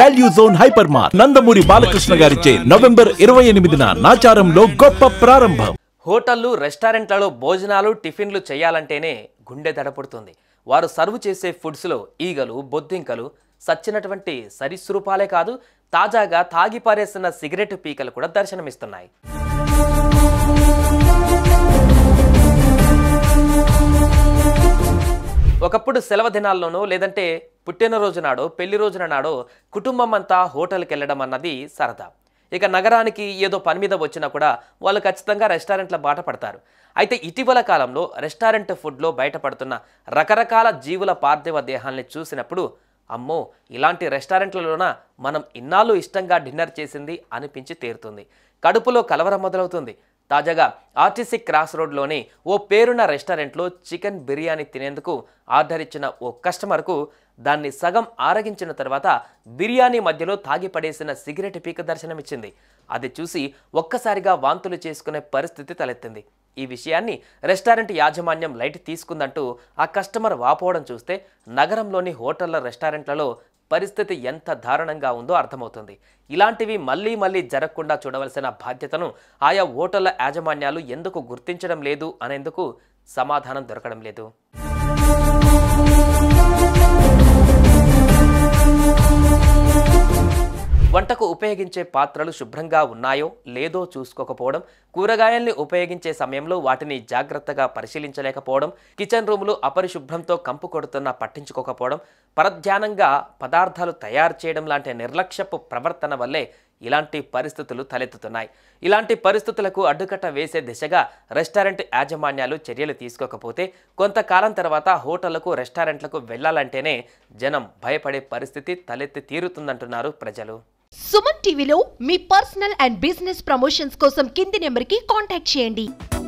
value zone hyper mart Nandamuri Balakrishna గారిచే November ఇరవై ఎనిమిదిన నాచారంలో గొప్ప ప్రారంభం హోటళ్లు రెస్టారెంట్లలో భోజనాలు టిఫిన్లు చేయాలంటేనే గుండె దడపుడుతుంది వారు సర్వ్ చేసే ఫుడ్స్లో ఈగలు బొద్దింకలు సచ్చినటువంటి సరీసృపాలే కాదు తాజాగా తాగి పారేస్తున్న సిగరెట్ పీకలు కూడా దర్శనమిస్తున్నాయి ఒకప్పుడు సెలవు దినాల్లోనో లేదంటే పుట్టినరోజు నాడో పెళ్లి రోజున నాడో కుటుంబం అంతా హోటల్కి వెళ్ళడం అన్నది సరదా ఇక నగరానికి ఏదో పని మీద వచ్చినా కూడా వాళ్ళు ఖచ్చితంగా రెస్టారెంట్ల బాట పడతారు అయితే ఇటీవల కాలంలో రెస్టారెంట్ ఫుడ్లో బయటపడుతున్న రకరకాల జీవుల పార్థివ దేహాల్ని చూసినప్పుడు అమ్మో ఇలాంటి రెస్టారెంట్లలోన మనం ఇన్నాళ్ళు ఇష్టంగా డిన్నర్ చేసింది అనిపించి తీరుతుంది కడుపులో కలవరం మొదలవుతుంది తాజాగా ఆర్టీసీ క్రాస్ రోడ్లోని ఓ పేరున్న రెస్టారెంట్లో చికెన్ బిర్యానీ తినేందుకు ఆర్డర్ ఇచ్చిన ఓ కస్టమర్కు దాన్ని సగం ఆరగించిన తర్వాత బిర్యానీ మధ్యలో తాగి పడేసిన సిగరెట్ పీక దర్శనమిచ్చింది అది చూసి ఒక్కసారిగా వాంతులు చేసుకునే పరిస్థితి తలెత్తింది ఈ విషయాన్ని రెస్టారెంట్ యాజమాన్యం లైట్ తీసుకుందంటూ ఆ కస్టమర్ వాపోవడం చూస్తే నగరంలోని హోటళ్ల రెస్టారెంట్లలో పరిస్థితి ఎంత దారుణంగా ఉందో అర్థమవుతుంది ఇలాంటివి మళ్ళీ మళ్ళీ జరగకుండా చూడవలసిన బాధ్యతను ఆయా హోటళ్ల యాజమాన్యాలు ఎందుకు గుర్తించడం లేదు అనేందుకు సమాధానం దొరకడం లేదు వంటకు ఉపయోగించే పాత్రలు శుభ్రంగా ఉన్నాయో లేదో చూసుకోకపోవడం కూరగాయల్ని ఉపయోగించే సమయంలో వాటిని జాగ్రత్తగా పరిశీలించలేకపోవడం కిచెన్ రూములు అపరిశుభ్రంతో కంపు కొడుతున్నా పట్టించుకోకపోవడం పరధ్యానంగా పదార్థాలు తయారు చేయడం లాంటి నిర్లక్ష్యపు ప్రవర్తన వల్లే ఇలాంటి పరిస్థితులు తలెత్తుతున్నాయి ఇలాంటి పరిస్థితులకు అడ్డుకట్ట వేసే దిశగా రెస్టారెంట్ యాజమాన్యాలు చర్యలు తీసుకోకపోతే కొంతకాలం తర్వాత హోటళ్లకు రెస్టారెంట్లకు వెళ్లాలంటేనే జనం భయపడే పరిస్థితి తలెత్తి తీరుతుందంటున్నారు ప్రజలు సుమన్ టీవీలో మీ పర్సనల్ అండ్ బిజినెస్ ప్రమోషన్స్ కోసం కింది నెంబర్కి కాంటాక్ట్ చేయండి